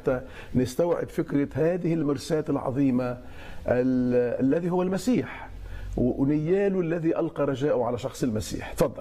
حتى نستوعب فكرة هذه المرساة العظيمة ال- الذي هو المسيح ونياله الذي ألقى رجاءه على شخص المسيح تفضل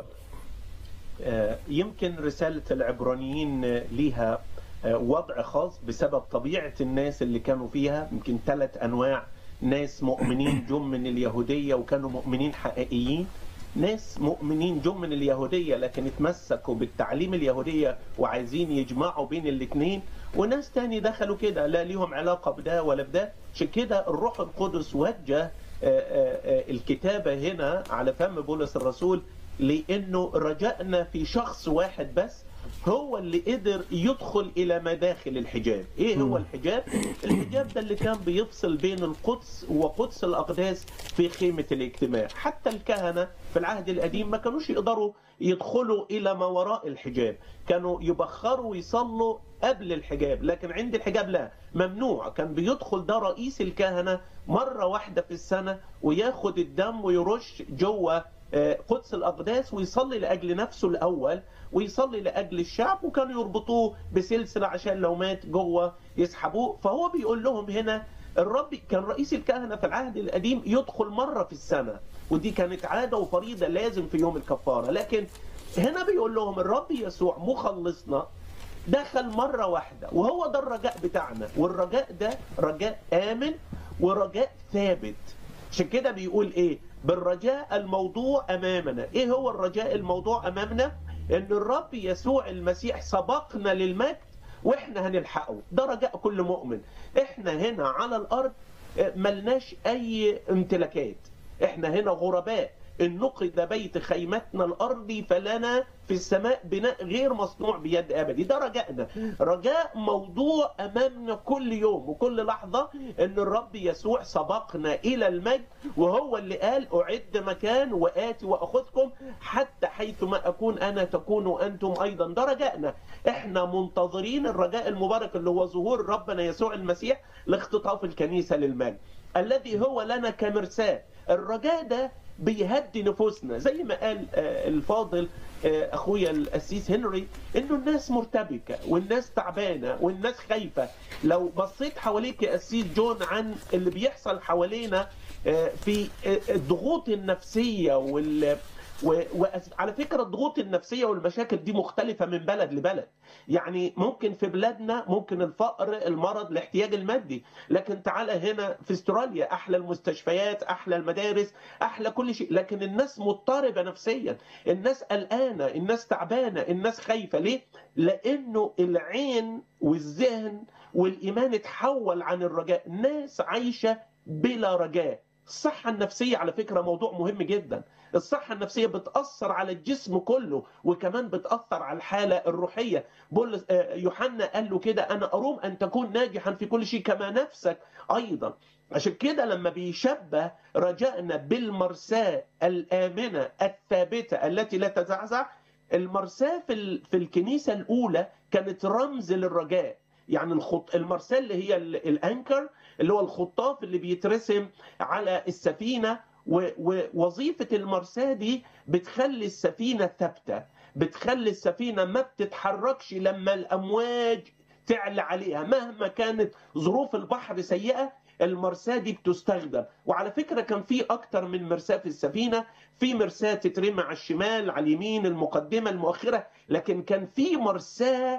آه، يمكن رسالة العبرانيين آه، ليها آه، وضع خاص بسبب طبيعة الناس اللي كانوا فيها يمكن ثلاث أنواع ناس مؤمنين جم من اليهودية وكانوا مؤمنين حقيقيين ناس مؤمنين جم من اليهودية لكن اتمسكوا بالتعليم اليهودية وعايزين يجمعوا بين الاثنين وناس تاني دخلوا كده لا ليهم علاقة بده ولا بده عشان كده الروح القدس وجه آه، آه، آه، الكتابة هنا على فم بولس الرسول لانه رجائنا في شخص واحد بس هو اللي قدر يدخل الى مداخل الحجاب ايه هو الحجاب الحجاب ده اللي كان بيفصل بين القدس وقدس الاقداس في خيمه الاجتماع حتى الكهنه في العهد القديم ما كانوش يقدروا يدخلوا الى ما وراء الحجاب كانوا يبخروا ويصلوا قبل الحجاب لكن عند الحجاب لا ممنوع كان بيدخل ده رئيس الكهنه مره واحده في السنه وياخد الدم ويرش جوه آه، قدس الأقداس ويصلي لأجل نفسه الأول ويصلي لأجل الشعب وكانوا يربطوه بسلسلة عشان لو مات جوه يسحبوه فهو بيقول لهم هنا الرب كان رئيس الكهنة في العهد القديم يدخل مرة في السنة ودي كانت عادة وفريضة لازم في يوم الكفارة لكن هنا بيقول لهم الرب يسوع مخلصنا دخل مرة واحدة وهو ده الرجاء بتاعنا والرجاء ده رجاء آمن ورجاء ثابت عشان كده بيقول ايه بالرجاء الموضوع امامنا ايه هو الرجاء الموضوع امامنا ان الرب يسوع المسيح سبقنا للمجد واحنا هنلحقه ده رجاء كل مؤمن احنا هنا على الارض آه، ملناش اي امتلاكات احنا هنا غرباء إن نقد بيت خيمتنا الأرضي فلنا في السماء بناء غير مصنوع بيد أبدي ده رجائنا رجاء موضوع أمامنا كل يوم وكل لحظة إن الرب يسوع سبقنا إلى المجد وهو اللي قال أعد مكان وآتي وأخذكم حتى حيث ما أكون أنا تكونوا أنتم أيضا ده رجائنا إحنا منتظرين الرجاء المبارك اللي هو ظهور ربنا يسوع المسيح لاختطاف الكنيسة للمجد الذي هو لنا كمرساة الرجاء ده بيهدي نفوسنا زي ما قال آه، الفاضل آه، اخويا القسيس هنري انه الناس مرتبكه والناس تعبانه والناس خايفه لو بصيت حواليك يا قسيس جون عن اللي بيحصل حوالينا آه، في آه، الضغوط النفسيه وال وعلى فكره الضغوط النفسيه والمشاكل دي مختلفه من بلد لبلد يعني ممكن في بلادنا ممكن الفقر المرض الاحتياج المادي لكن تعالى هنا في استراليا احلى المستشفيات احلى المدارس احلى كل شيء لكن الناس مضطربه نفسيا الناس قلقانه الناس تعبانه الناس خايفه ليه لانه العين والذهن والايمان اتحول عن الرجاء ناس عايشه بلا رجاء الصحة النفسية على فكرة موضوع مهم جدا الصحة النفسية بتأثر على الجسم كله وكمان بتأثر على الحالة الروحية بولس آه، يوحنا قال له كده أنا أروم أن تكون ناجحا في كل شيء كما نفسك أيضا عشان كده لما بيشبه رجائنا بالمرساة الآمنة الثابتة التي لا تزعزع المرساة في ال- في الكنيسة الأولى كانت رمز للرجاء يعني الخط المرساه اللي هي ال- الانكر اللي هو الخطاف اللي بيترسم على السفينه و- ووظيفه المرساه دي بتخلي السفينه ثابته بتخلي السفينه ما بتتحركش لما الامواج تعلى عليها مهما كانت ظروف البحر سيئه المرساه دي بتستخدم وعلى فكره كان في اكتر من مرساه في السفينه في مرساه تترمي على الشمال على اليمين المقدمه المؤخره لكن كان في مرساه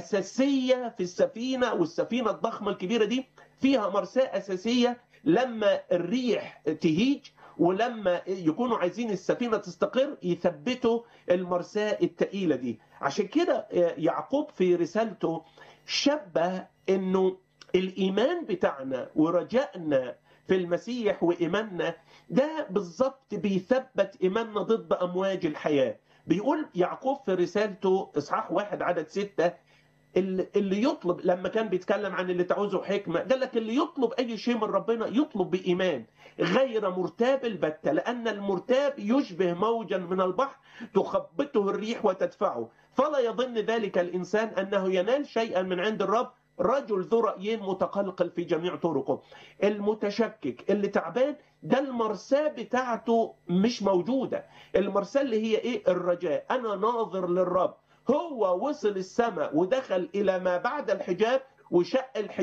اساسيه في السفينه والسفينه الضخمه الكبيره دي فيها مرساه اساسيه لما الريح تهيج ولما يكونوا عايزين السفينه تستقر يثبتوا المرساه الثقيله دي عشان كده يعقوب في رسالته شبه انه الايمان بتاعنا ورجائنا في المسيح وايماننا ده بالظبط بيثبت ايماننا ضد امواج الحياه بيقول يعقوب في رسالته اصحاح واحد عدد ستة اللي اللي يطلب لما كان بيتكلم عن اللي تعوزه حكمه قال لك اللي يطلب اي شيء من ربنا يطلب بايمان غير مرتاب البتة لان المرتاب يشبه موجا من البحر تخبطه الريح وتدفعه فلا يظن ذلك الانسان انه ينال شيئا من عند الرب رجل ذو رايين متقلقل في جميع طرقه المتشكك اللي تعبان ده المرساه بتاعته مش موجوده المرساه اللي هي ايه الرجاء انا ناظر للرب هو وصل السماء ودخل الى ما بعد الحجاب وشق